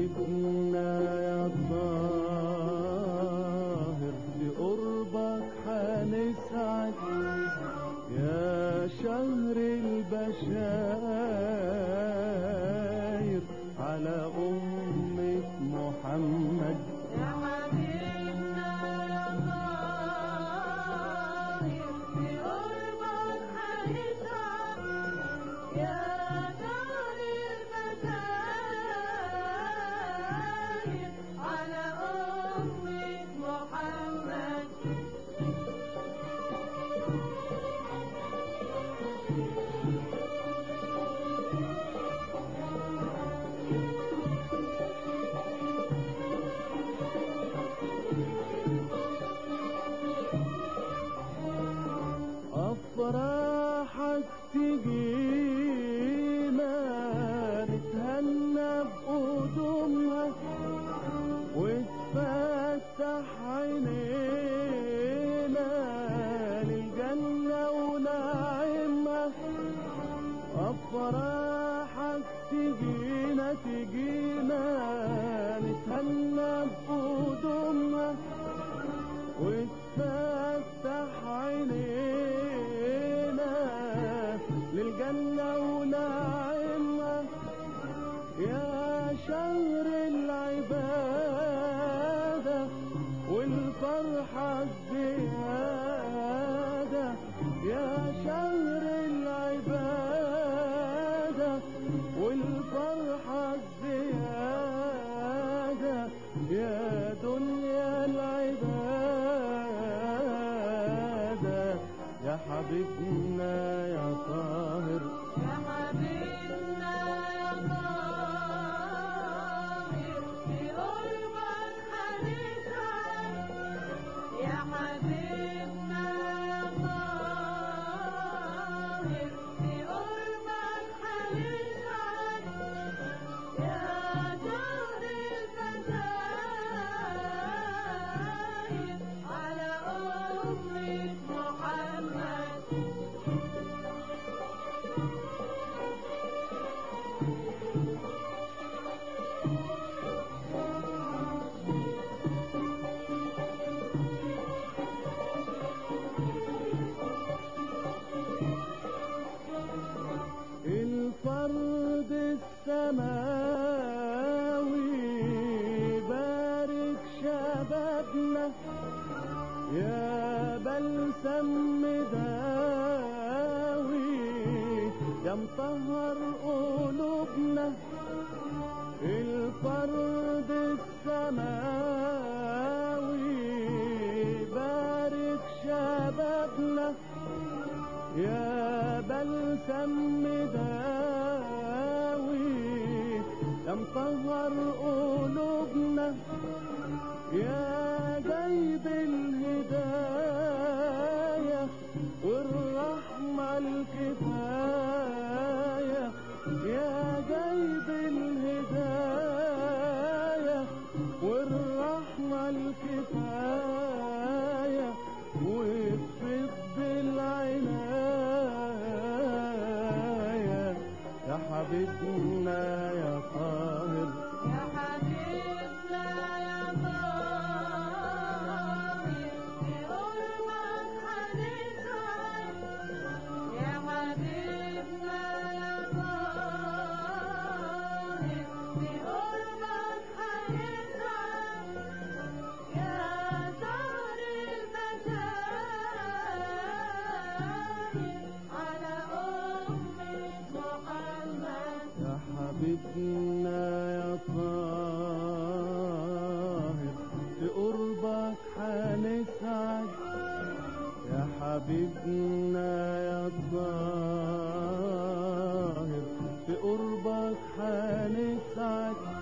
حبيبنا يا طاهر بقربك حنسعد يا شهر البشاير على أمة محمد يا حبيبنا يا طاهر بقربك حنسعد يا دار البشاير على أمة محمد أفراحك تجينا نتهنى بقدومها وتفتح عينينا للجنة ونعيمها أفراحك تجينا تجينا نتهنى بقدومها وتفتح عينينا للجنة ونعيمها يا شهر العبادة والفرحة الزيادة يا شهر العبادة والفرحة الزيادة يا دنيا العبادة يا حبيبنا يا طاهر يا حبيبنا يا طاهر بقربك حنسعد يا حبيبنا يا طاهر بقربك حنسعد يا دار البشاير على أمة محمد الفرد السماوي بارك شبابنا يا بلسم داوي يا مطهر قلوبنا الفرد السماوي بارك شبابنا يا بلسم داوي يا مطهر قلوبنا يا جايب الهداية والرحمة الكفاية يا جايب الهداية والرحمة الكفاية وتفض العناية يا حبيبنا يا طاهر يا حبيبنا يا طاهر بقربك حنسعد يا حبيبنا يا طاهر بقربك حنسعد يا دار البشاير على أمة محمد يا حبيبنا يا طاهر بقربك حنسعد يا حبيبنا يا طاهر بقربك حنسعد